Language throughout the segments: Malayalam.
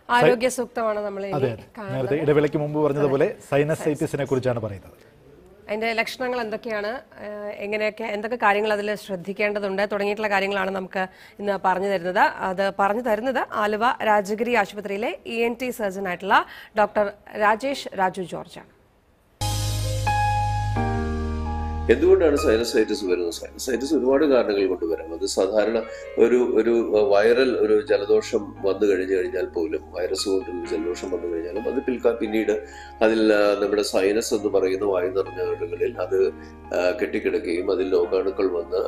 ആരോഗ്യ സൂക്തമാണ് നമ്മൾ അതെ ഇനി അതെ നേരത്തെ ഇടവേളയ്ക്ക് മുമ്പ് പറഞ്ഞതുപോലെ സൈനസൈറ്റിസിനെ കുറിച്ചാണ് പറയുന്നത് അതിന്റെ ലക്ഷണങ്ങൾ എന്തൊക്കെയാണ് ഏഹ് എങ്ങനെയൊക്കെ എന്തൊക്കെ കാര്യങ്ങൾ അതിൽ ശ്രദ്ധിക്കേണ്ടതുണ്ട് തുടങ്ങിയിട്ടുള്ള കാര്യങ്ങളാണ് നമുക്ക് ഇന്ന് പറഞ്ഞു തരുന്നത് അത് പറഞ്ഞു തരുന്നത് ആലുവ രാജഗിരി ആശുപത്രിയിലെ ഇ എൻ ടി സർജൻ ആയിട്ടുള്ള ഡോക്ടർ രാജേഷ് രാജു ജോർജാണ് എന്തുകൊണ്ടാണ് സൈനസൈറ്റിസ് വരുന്നത് സൈനസൈറ്റിസ് ഒരുപാട് കാരണങ്ങൾ കൊണ്ട് വരാം അത് സാധാരണ ഒരു ഒരു വൈറൽ ഒരു ജലദോഷം വന്നു കഴിഞ്ഞു കഴിഞ്ഞാൽ പോലും വൈറസ് കൊണ്ടൊരു ജലദോഷം വന്നു കഴിഞ്ഞാലും അത് പിൽക്കാ പിന്നീട് അതിൽ ആ, നമ്മുടെ സൈനസ് എന്ന് പറയുന്ന വായു നിറഞ്ഞകളിൽ അത് ആ, കെട്ടിക്കിടക്കുകയും അതിൽ രോഗാണുക്കൾ വന്ന്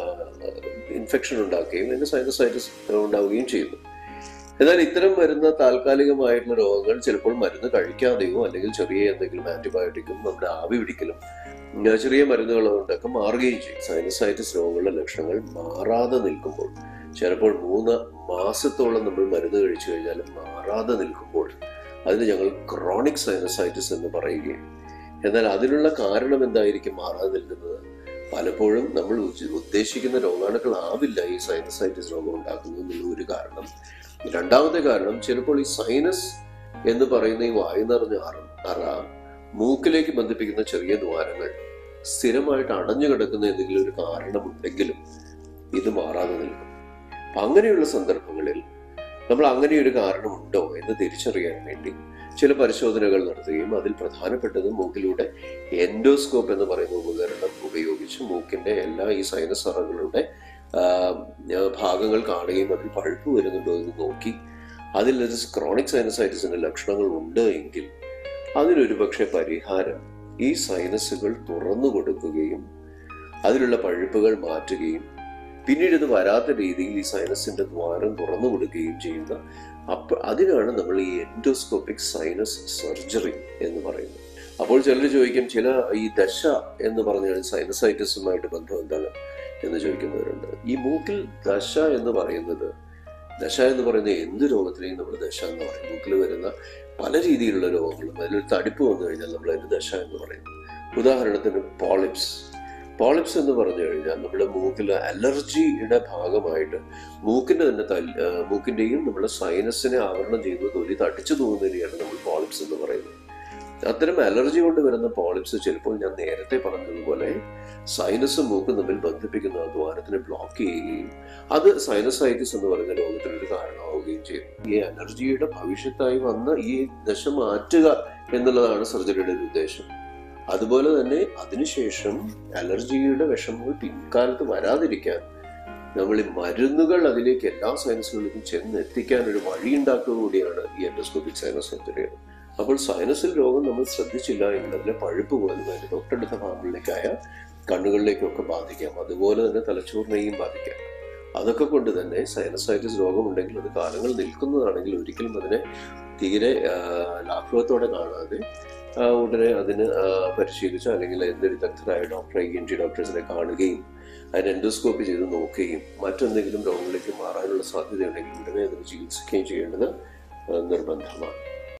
ഇൻഫെക്ഷൻ ഉണ്ടാക്കുകയും അതിന് സൈനസൈറ്റിസ് ഉണ്ടാവുകയും ചെയ്യുന്നു എന്നാൽ ഇത്തരം വരുന്ന താൽക്കാലികമായിട്ടുള്ള രോഗങ്ങൾ ചിലപ്പോൾ മരുന്ന് കഴിക്കാതെയോ അല്ലെങ്കിൽ ചെറിയ എന്തെങ്കിലും ആന്റിബയോട്ടിക്കും നമ്മുടെ ആവി പിടിക്കലും ഉം, ചെറിയ മരുന്നുകൾ കൊണ്ടൊക്കെ മാറുകയും ചെയ്യും സൈനസൈറ്റിസ് രോഗങ്ങളുടെ ലക്ഷണങ്ങൾ മാറാതെ നിൽക്കുമ്പോൾ ചിലപ്പോൾ മൂന്ന് മാസത്തോളം നമ്മൾ മരുന്ന് കഴിച്ചു കഴിഞ്ഞാലും മാറാതെ നിൽക്കുമ്പോൾ അതിന് ഞങ്ങൾ ക്രോണിക് സൈനസൈറ്റിസ് എന്ന് പറയുകയും എന്നാൽ അതിനുള്ള കാരണം എന്തായിരിക്കും മാറാതെ നിൽക്കുന്നത് പലപ്പോഴും നമ്മൾ ഉദ്ദേശ- ഉദ്ദേശിക്കുന്ന രോഗാണുക്കളാവില്ല ഈ സൈനസൈറ്റിസ് രോഗം ഉണ്ടാക്കുന്നതിനുള്ള ഒരു കാരണം രണ്ടാമത്തെ കാരണം ചിലപ്പോൾ ഈ സൈനസ് എന്ന് പറയുന്ന ഈ വായു നിറഞ്ഞ അറ അറ മൂക്കിലേക്ക് ബന്ധിപ്പിക്കുന്ന ചെറിയ ദ്വാരങ്ങൾ സ്ഥിരമായിട്ട് അടഞ്ഞു കിടക്കുന്ന എന്തെങ്കിലും ഒരു കാരണമുണ്ടെങ്കിലും ഇത് മാറാതെ നിൽക്കും അപ്പൊ അങ്ങനെയുള്ള സന്ദർഭങ്ങളിൽ നമ്മൾ അങ്ങനെ ഒരു കാരണമുണ്ടോ എന്ന് തിരിച്ചറിയാൻ വേണ്ടി ചില പരിശോധനകൾ നടത്തുകയും അതിൽ പ്രധാനപ്പെട്ടത് മൂക്കിലൂടെ എൻഡോസ്കോപ്പ് എന്ന് പറയുന്ന ഉപകരണം ഉപയോഗിച്ച് മൂക്കിന്റെ എല്ലാ ഈ സൈനസ് അറകളുടെ ആ, ഭാഗങ്ങൾ കാണുകയും അതിൽ പഴുപ്പ് വരുന്നുണ്ടോ എന്ന് നോക്കി അതിൽ ഒരു ക്രോണിക് സൈനസൈറ്റിസിന്റെ ലക്ഷണങ്ങൾ ഉണ്ട് എങ്കിൽ അതിനൊരു പക്ഷേ പരിഹാരം ഈ സൈനസുകൾ തുറന്നു കൊടുക്കുകയും അതിലുള്ള പഴുപ്പുകൾ മാറ്റുകയും പിന്നീട് ഇത് വരാത്ത രീതിയിൽ ഈ സൈനസിന്റെ ദ്വാരം തുറന്നു കൊടുക്കുകയും ചെയ്യുന്ന അപ്പൊ അതിനാണ് നമ്മൾ ഈ എൻഡോസ്കോപ്പിക് സൈനസ് സർജറി എന്ന് പറയുന്നത് അപ്പോൾ ചിലർ ചോദിക്കും ചില ഈ ദശ എന്ന് പറഞ്ഞാൽ സൈനസൈറ്റിസുമായിട്ട് ബന്ധം എന്താണ് എന്ന് ചോദിക്കുന്നവരുണ്ട് ഈ മൂക്കിൽ ദശ എന്ന് പറയുന്നത് ദശ എന്ന് പറയുന്ന എന്ത് രോഗത്തിനെയും നമ്മൾ ദശ എന്ന് പറയും മൂക്കിൽ വരുന്ന പല രീതിയിലുള്ള രോഗങ്ങളും അതിലൊരു തടിപ്പ് വന്നു കഴിഞ്ഞാൽ നമ്മൾ അതിന് ദശ എന്ന് പറയും ഉദാഹരണത്തിന് പോളിപ്സ് പോളിപ്സ് എന്ന് പറഞ്ഞു കഴിഞ്ഞാൽ നമ്മുടെ മൂക്കിൽ അലർജിയുടെ ഭാഗമായിട്ട് മൂക്കിന്റെ തന്നെ തല്ല് ആ, മൂക്കിന്റെയും നമ്മുടെ സൈനസിനെ ആവരണം ചെയ്യുന്ന തൊലി തടിച്ചു തോന്നുന്നതിനെയാണ് നമ്മൾ പോളിപ്സ് എന്ന് പറയുന്നത് അത്തരം അലർജി കൊണ്ട് വരുന്ന പോളിപ്സ് ചിലപ്പോൾ ഞാൻ നേരത്തെ പറഞ്ഞതുപോലെ സൈനസും മൂക്കും തമ്മിൽ ബന്ധിപ്പിക്കുന്ന ആ ദ്വാരത്തിനെ ബ്ലോക്ക് ചെയ്യുകയും അത് സൈനസൈറ്റിസ് എന്ന് പറയുന്ന രോഗത്തിനൊരു കാരണമാവുകയും ചെയ്യും ഈ അലർജിയുടെ ഭവിഷ്യത്തായി വന്ന ഈ ദശ മാറ്റുക എന്നുള്ളതാണ് സർജറിയുടെ ഒരു ഉദ്ദേശം അതുപോലെ തന്നെ അതിനുശേഷം അലർജിയുടെ വിഷമങ്ങൾ പിൻകാലത്ത് വരാതിരിക്കാൻ നമ്മൾ ഈ മരുന്നുകൾ അതിലേക്ക് എല്ലാ സൈനസുകളിലേക്കും ചെന്ന് എത്തിക്കാൻ ഒരു വഴി ഉണ്ടാക്കുക കൂടിയാണ് ഈ എൻഡോസ്കോപ്പിക് സൈനസ് സർജറി അപ്പോൾ സൈനസിൽ രോഗം നമ്മൾ ശ്രദ്ധിച്ചില്ല എങ്കിൽ അതിലെ പഴുപ്പ് പോലും അതിന്റെ തൊട്ടടുത്ത ഭാഗങ്ങളിലേക്കായ കണ്ണുകളിലേക്കൊക്കെ ബാധിക്കാം അതുപോലെ തന്നെ തലച്ചോറിനെയും ബാധിക്കാം അതൊക്കെ കൊണ്ട് തന്നെ സൈനസൈറ്റിസ് രോഗമുണ്ടെങ്കിൽ അത് കാലങ്ങൾ നിൽക്കുന്നതാണെങ്കിൽ ഒരിക്കലും അതിനെ തീരെ ആ, ലാഘവത്തോടെ കാണാതെ ആ, ഉടനെ അതിന് ആ, പരിശീലിച്ച അല്ലെങ്കിൽ അതിന്റെ വിദഗ്ധരായ ഡോക്ടറെ ഇ എൻ ടി ഡോക്ടേഴ്സിനെ കാണുകയും അതിന് എൻഡോസ്കോപ്പി ചെയ്ത് നോക്കുകയും മറ്റെന്തെങ്കിലും രോഗങ്ങളിലേക്ക് മാറാനുള്ള സാധ്യതയുണ്ടെങ്കിൽ ഉടനെ അതിന് ചികിത്സിക്കുകയും ചെയ്യേണ്ടത് ആ, നിർബന്ധമാണ്